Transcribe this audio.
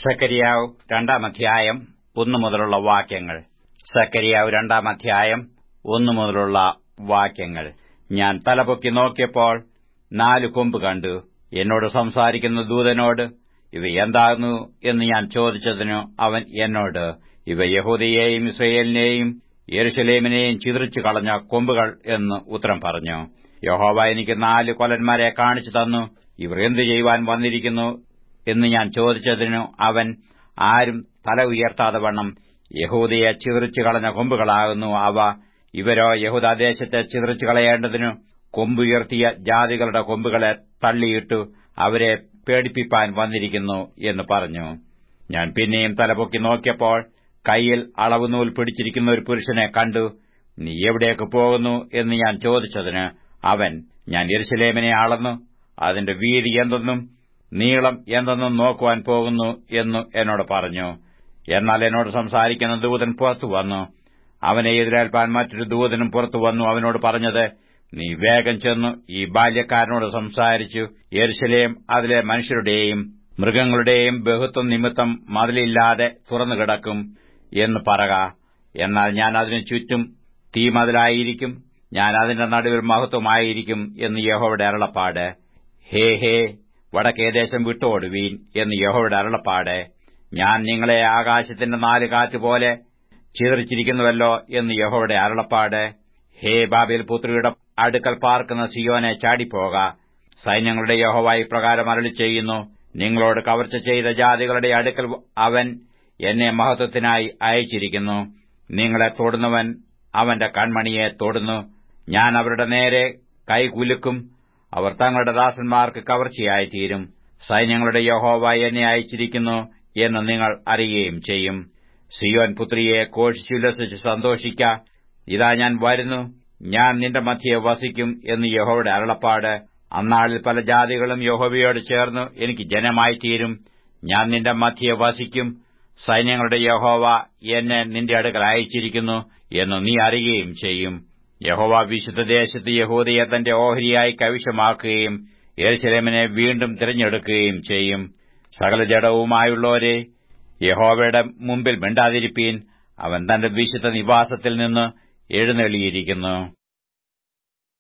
സക്കരിയാവ് രണ്ടാം അധ്യായം ഒന്നു മുതലുള്ള വാക്യങ്ങൾ സക്കരിയാവ് രണ്ടാം അധ്യായം ഒന്നു മുതലുള്ള വാക്യങ്ങൾ ഞാൻ തലപൊക്കി നോക്കിയപ്പോൾ നാല് കൊമ്പ് കണ്ടു എന്നോട് സംസാരിക്കുന്ന ദൂതനോട് ഇവ എന്താകുന്നു എന്ന് ഞാൻ ചോദിച്ചതിനു അവൻ എന്നോട് ഇവ യഹൂദയെയും ഇസ്രയേലിനെയും യെരുശലേമിനെയും ചിതറിച്ചു കളഞ്ഞ കൊമ്പുകൾ എന്ന് ഉത്തരം പറഞ്ഞു യഹോവ എനിക്ക് നാല് കൊലന്മാരെ കാണിച്ചു തന്നു ഇവർ എന്തു ചെയ്യുവാൻ വന്നിരിക്കുന്നു എന്ന് ഞാൻ ചോദിച്ചതിനു അവൻ ആരും തല ഉയർത്താതെ വണ്ണം യഹൂദയെ ചിതറിച്ചു കളഞ്ഞ കൊമ്പുകളാകുന്നു അവ ഇവരോ യഹൂദാദേശത്തെ ചിതറിച്ചു കളയേണ്ടതിനു കൊമ്പുയർത്തിയ ജാതികളുടെ കൊമ്പുകളെ തള്ളിയിട്ടു അവരെ പേടിപ്പിപ്പാൻ വന്നിരിക്കുന്നു എന്ന് പറഞ്ഞു ഞാൻ പിന്നെയും തലപൊക്കി നോക്കിയപ്പോൾ കൈയിൽ അളവുനൂൽ പിടിച്ചിരിക്കുന്ന ഒരു പുരുഷനെ കണ്ടു നീ എവിടേക്ക് പോകുന്നു എന്ന് ഞാൻ ചോദിച്ചതിന് അവൻ ഞാൻ യെരുശലേമിനെ അളന്നു അതിന്റെ വീതി എന്തെന്നും നീളം എന്തെന്നും നോക്കുവാൻ പോകുന്നു എന്നു എന്നോട് പറഞ്ഞു എന്നാൽ എന്നോട് സംസാരിക്കുന്ന ദൂതൻ പുറത്തു വന്നു അവനെ എതിരേൽപ്പാൻ മറ്റൊരു ദൂതനും പുറത്തു വന്നു അവനോട് പറഞ്ഞത് നീ വേഗം ചെന്നു ഈ ബാല്യക്കാരനോട് സംസാരിച്ചു യെരുശലേം അതിലെ മനുഷ്യരുടെയും മൃഗങ്ങളുടെയും ബഹുത്വം നിമിത്തം മതിലില്ലാതെ തുറന്നു കിടക്കും എന്ന് പറക എന്നാൽ ഞാൻ അതിനു ചുറ്റും തീമതിലായിരിക്കും ഞാൻ അതിന്റെ നടുവിൽ മഹത്വമായിരിക്കും എന്ന് യഹോയുടെ അരുളപ്പാട് ഹേ ഹേ വടക്കേദേശം വിട്ടോടുവീൻ എന്ന് യഹോയുടെ അരുളപ്പാട് ഞാൻ നിങ്ങളെ ആകാശത്തിന്റെ നാല് കാറ്റുപോലെ ചിതറിച്ചിരിക്കുന്നുവല്ലോ എന്ന് യഹോയുടെ അരുളപ്പാട് ഹേ ബാബേൽ പുത്രിയുടെ അടുക്കൽ പാർക്കുന്ന സിയോനെ ചാടിപ്പോക സൈന്യങ്ങളുടെ യഹോവ ഇപ്രകാരം അരളി ചെയ്യുന്നു നിങ്ങളോട് കവർച്ച ചെയ്ത ജാതികളുടെ അടുക്കൽ അവൻ എന്നെ മഹത്വത്തിനായി അയച്ചിരിക്കുന്നു നിങ്ങളെ തൊടുന്നവൻ അവന്റെ കൺമണിയെ തൊടുന്നു ഞാൻ അവരുടെ നേരെ കൈകുലുക്കും അവർ തങ്ങളുടെ ദാസന്മാർക്ക് കവർച്ചയായിത്തീരും സൈന്യങ്ങളുടെ യഹോവ എന്നെ അയച്ചിരിക്കുന്നു എന്ന് നിങ്ങൾ അറിയുകയും ചെയ്യും സിയോൻ പുത്രിയെ കോഷിച്ചുല്ലസിച്ച് സന്തോഷിക്ക ഇതാ ഞാൻ വരുന്നു ഞാൻ നിന്റെ മധ്യയെ വസിക്കും എന്ന് യഹോയുടെ അരുളപ്പാട് അന്നാളിൽ പല ജാതികളും യഹോവയോട് ചേർന്ന് എനിക്ക് ജനമായിത്തീരും ഞാൻ നിന്റെ മധ്യയെ വസിക്കും സൈന്യങ്ങളുടെ യഹോവ എന്നെ നിന്റെ അടുക്കൽ അയച്ചിരിക്കുന്നു എന്ന് നീ അറിയുകയും ചെയ്യും യഹോവ വിശുദ്ധദേശത്ത് യഹൂദയെ തന്റെ ഓഹരിയായി കൈവശമാക്കുകയും യേശലേമിനെ വീണ്ടും തിരഞ്ഞെടുക്കുകയും ചെയ്യും സകല ജഡവുമായുള്ളവരെ യഹോവയുടെ മുമ്പിൽ മിണ്ടാതിരിപ്പീൻ അവൻ തന്റെ വിശുദ്ധ നിവാസത്തിൽ നിന്ന് എഴുന്നള്ളിയിരിക്കുന്നു